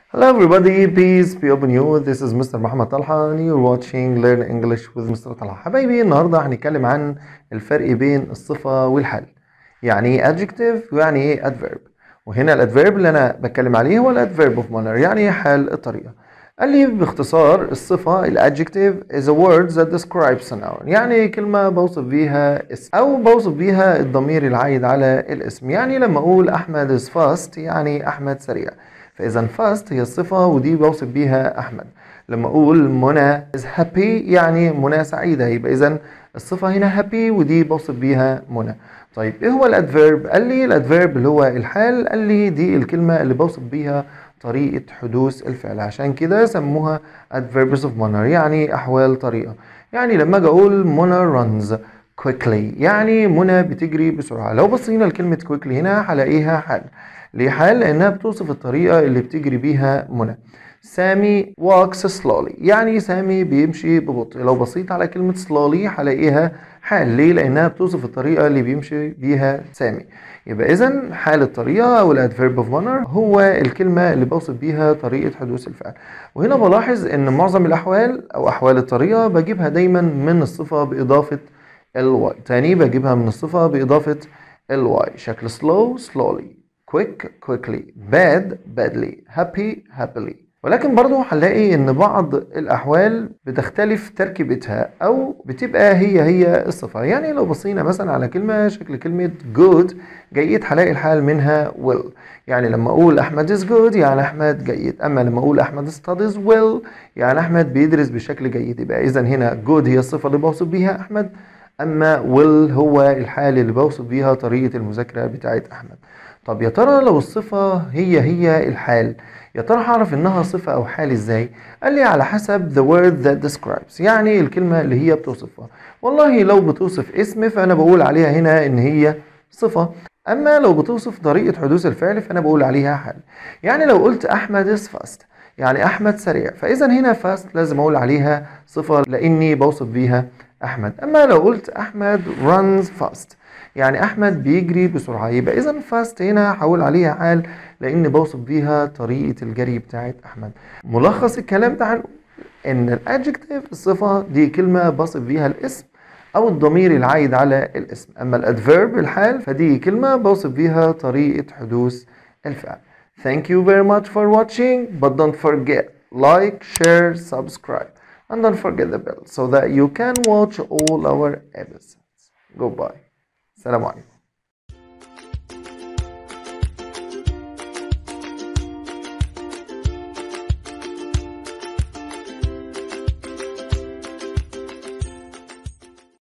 Hello everybody, peace be upon you. This is Mr. محمد طلحة and you're watching Learn English with Mr. طلحة. حبايبي النهاردة هنتكلم عن الفرق بين الصفة والحال. يعني ايه adjective ويعني ايه adverb. وهنا الادفيرب اللي انا بتكلم عليه هو الادفيرب اوف مانر يعني حال الطريقة. قال لي باختصار الصفة الادجكتيف is a word that describes a noun يعني كلمة بوصف بيها اسم أو بوصف بيها الضمير العايد على الاسم يعني لما أقول أحمد is fast يعني أحمد سريع فإذا fast هي الصفة ودي بوصف بيها أحمد لما أقول منى is happy يعني منى سعيدة يبقى إذا الصفة هنا happy ودي بوصف بيها منى طيب إيه هو الادفيرب؟ قال لي الادفيرب اللي هو الحال قال لي دي الكلمة اللي بوصف بيها طريقة حدوث الفعل عشان كده سموها adverbs of manner يعني أحوال طريقة يعني لما أجي أقول منى runs quickly يعني منى بتجري بسرعة لو بصينا لكلمة quickly هنا هلاقيها حال ليه حال لأنها بتوصف الطريقة اللي بتجري بيها منى سامي walks slowly يعني سامي بيمشي ببطء لو بصيت على كلمة slowly هلاقيها حال ليه لأنها بتوصف الطريقة اللي بيمشي بيها سامي يبقى إذا حال الطريقة أو الادفيرب اوف مانر هو الكلمة اللي بوصف بيها طريقة حدوث الفعل وهنا بلاحظ إن معظم الأحوال أو أحوال الطريقة بجيبها دايما من الصفة بإضافة الواي تاني بجيبها من الصفة بإضافة الواي شكل slow slowly quick quickly bad badly happy happily ولكن برضو هنلاقي ان بعض الاحوال بتختلف تركيبتها او بتبقى هي هي الصفة يعني لو بصينا مثلا على كلمة شكل كلمة good جيد هلاقي الحال منها will يعني لما اقول احمد is good يعني احمد جيد اما لما اقول احمد studies well يعني احمد بيدرس بشكل جيد يبقى اذا هنا good هي الصفة اللي بوصف بيها احمد اما will هو الحال اللي بوصف بيها طريقة المذاكرة بتاعت احمد طب يا ترى لو الصفة هي هي الحال يا ترى هعرف انها صفة او حال ازاي قال لي على حسب the word that describes يعني الكلمة اللي هي بتوصفها والله لو بتوصف اسم فانا بقول عليها هنا ان هي صفة اما لو بتوصف طريقة حدوث الفعل فانا بقول عليها حال يعني لو قلت احمد is fast يعني احمد سريع فاذا هنا fast لازم اقول عليها صفة لاني بوصف بيها احمد اما لو قلت احمد runs fast يعني احمد بيجري بسرعه يبقى اذا فاست هنا هقول عليها حال لان بوصف بيها طريقه الجري بتاعت احمد ملخص الكلام ده هنقول ان الادجكتيف الصفه دي كلمه بوصف بيها الاسم او الضمير العايد على الاسم اما الادفيرب الحال فدي كلمه بوصف بيها طريقه حدوث الفعل Thank you very much for watching but don't forget like share subscribe and don't forget the bell so that you can watch all our episodes goodbye السلام عليكم